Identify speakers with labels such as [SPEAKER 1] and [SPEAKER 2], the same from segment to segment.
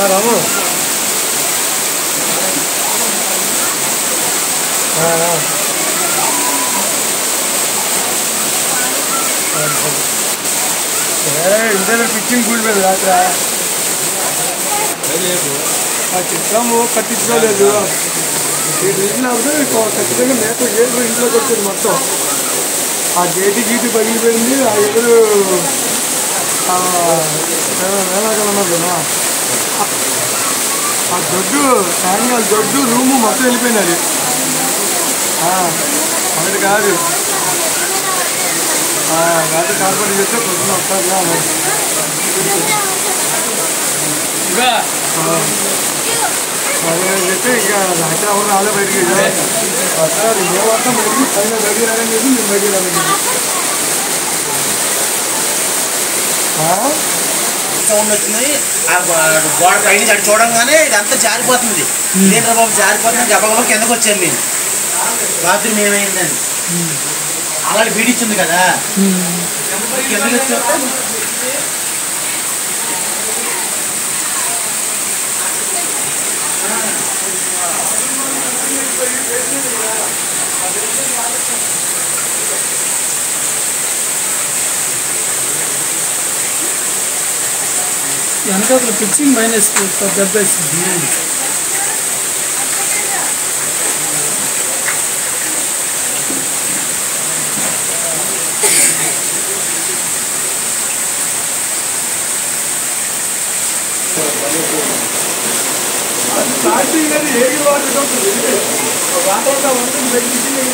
[SPEAKER 1] ఆ, రాము ఆ, ఆ. ఏ ఇంటర్ పిచ్చింగ్ కూలిపోయింది రాత్రి ఆ చిత్రము కట్టించుకోలేదు ఈ తెలిసినప్పుడు ఖచ్చితంగా మేత గేట్ ఇంట్లోకి వచ్చింది మొత్తం ఆ గేటు గీటు పగిలిపోయింది ఆ ఎదురు వేలాగలు ఉన్నారు కదా ఆ దొడ్డు యాంగల్ దొడ్డు రూము మొత్తం వెళ్ళిపోయింది అది ఆ, ఒకటి కాదు ఆ, రాత్రి కార్పొరేట్ చేస్తే పొద్దున వస్తారు అన్నారు ఆ. అదే చెప్పి ఇక రాత్రి ఎవరు రాలే బయటికి వస్తారు ఏ వార్తం బయటికి పైన బయటికి రాలని చెప్పి మేము బయటికి రాలని చెప్పి ఆ?
[SPEAKER 2] సౌండ్ వచ్చింది ఆ గో- గోడ పైన అటు చూడంగానే ఇదంతా జారిపోతుంది ఇదేంట్రా బాబు జారిపోతుంది గబగబా కిందకు వచ్చాను నేను బాత్రూమ్ ఏమైందని అలాంటి బీడిచ్చింది కదా కిందకి వచ్చి చూస్తే
[SPEAKER 3] వెనకాల పిచ్చింగ్ మైనస్ దెబ్బేసింది
[SPEAKER 1] సాక్షి గారి ఏగి వాటర్ ఉంటుంది వాతావరణం ఉంటుంది బయటికి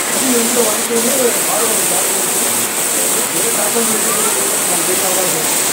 [SPEAKER 1] వాతావరణం